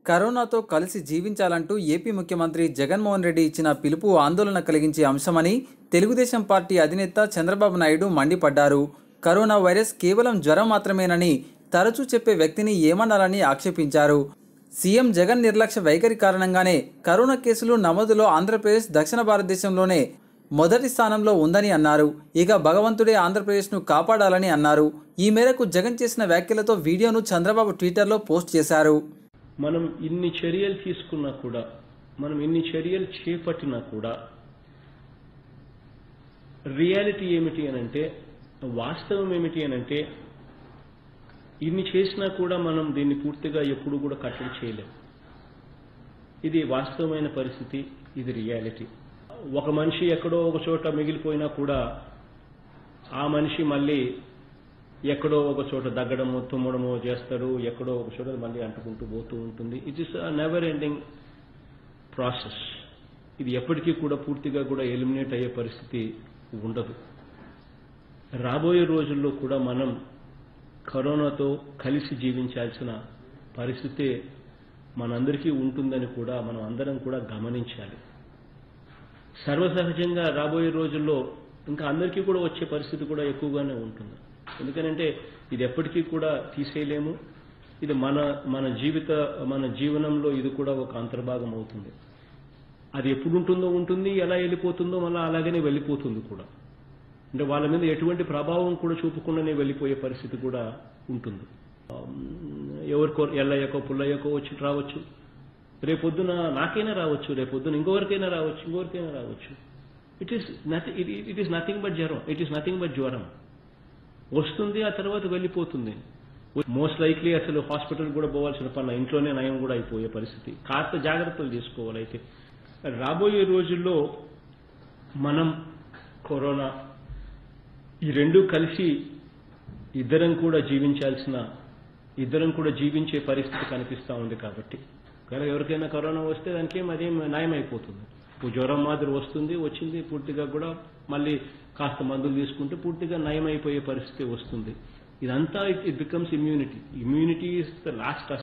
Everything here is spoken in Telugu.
కరోనాతో కలిసి జీవించాలంటూ ఏపీ ముఖ్యమంత్రి జగన్మోహన్ రెడ్డి ఇచ్చిన పిలుపు ఆందోళన కలిగించే అంశమని తెలుగుదేశం పార్టీ అధినేత చంద్రబాబు నాయుడు మండిపడ్డారు కరోనా వైరస్ కేవలం జ్వరం మాత్రమేనని తరచూ చెప్పే వ్యక్తిని ఏమన్నారని ఆక్షేపించారు సీఎం జగన్ నిర్లక్ష్య వైఖరి కారణంగానే కరోనా కేసులు నమోదులో ఆంధ్రప్రదేశ్ దక్షిణ భారతదేశంలోనే మొదటి స్థానంలో ఉందని అన్నారు ఇక భగవంతుడే ఆంధ్రప్రదేశ్ను కాపాడాలని అన్నారు ఈ మేరకు జగన్ చేసిన వ్యాఖ్యలతో వీడియోను చంద్రబాబు ట్విట్టర్లో పోస్ట్ చేశారు మనం ఇన్ని చర్యలు తీసుకున్నా కూడా మనం ఇన్ని చర్యలు చేపట్టినా కూడా రియాలిటీ ఏమిటి అనంటే వాస్తవం ఏమిటి అనంటే ఇన్ని చేసినా కూడా మనం దీన్ని పూర్తిగా ఎప్పుడు కూడా కట్టడి చేయలేం ఇది వాస్తవమైన పరిస్థితి ఇది రియాలిటీ ఒక మనిషి ఎక్కడో ఒక చోట మిగిలిపోయినా కూడా ఆ మనిషి మళ్ళీ ఎక్కడో ఒక చోట దగ్గడము తుమ్మడము చేస్తాడు ఎక్కడో ఒక చోట మళ్ళీ అంటుకుంటూ పోతూ ఉంటుంది it is never ending process ఇది ఎప్పటికీ కూడా పూర్తిగా కూడా ఎలిమినేట్ అయ్యే పరిస్థితి ఉండదు రాబోయే రోజుల్లో కూడా మనం కరోనాతో కలిసి జీవించాల్సిన పరిస్థితి మనందరికీ ఉంటుందని కూడా మనం అందరం కూడా గమనించాలి సర్వసహజంగా రాబోయే రోజుల్లో ఇంకా అందరికీ కూడా వచ్చే పరిస్థితి కూడా ఎక్కువగానే ఉంటుంది ఎందుకనంటే ఇది ఎప్పటికీ కూడా తీసేయలేము ఇది మన మన జీవిత మన జీవనంలో ఇది కూడా ఒక అంతర్భాగం అవుతుంది అది ఎప్పుడు ఉంటుందో ఉంటుంది ఎలా వెళ్ళిపోతుందో మళ్ళీ అలాగనే వెళ్ళిపోతుంది కూడా అంటే వాళ్ళ మీద ఎటువంటి ప్రభావం కూడా చూపకుండానే వెళ్ళిపోయే పరిస్థితి కూడా ఉంటుంది ఎవరికో ఎల్లయ్యకో పుల్లయ్యకో వచ్చి రావచ్చు రేపొద్దున నాకైనా రావచ్చు రేపొద్దున ఇంకొకరికైనా రావచ్చు ఇంకొకరికైనా రావచ్చు it is nothing it is nothing but జ్వరం ఇట్ ఈస్ నథింగ్ బట్ జ్వరం వస్తుంది ఆ తర్వాత వెళ్ళిపోతుంది మోస్ట్ లైక్లీ అసలు హాస్పిటల్ కూడా పోవాల్సిన పని ఇంట్లోనే నయం కూడా అయిపోయే పరిస్థితి కాస్త జాగ్రత్తలు తీసుకోవాలి అయితే రాబోయే రోజుల్లో మనం కరోనా ఈ రెండు కలిసి ఇద్దరం కూడా జీవించాల్సిన ఇద్దరం కూడా జీవించే పరిస్థితి కనిపిస్తూ ఉంది కాబట్టి ఒకవేళ ఎవరికైనా కరోనా వస్తే దానికి అదేం నయం అయిపోతుంది ఇప్పుడు జ్వరం మాదిరి వస్తుంది వచ్చింది పూర్తిగా కూడా మళ్ళీ కాస్త మందులు తీసుకుంటే పూర్తిగా నయం అయిపోయే పరిస్థితి వస్తుంది ఇదంతా it becomes immunity immunity is the last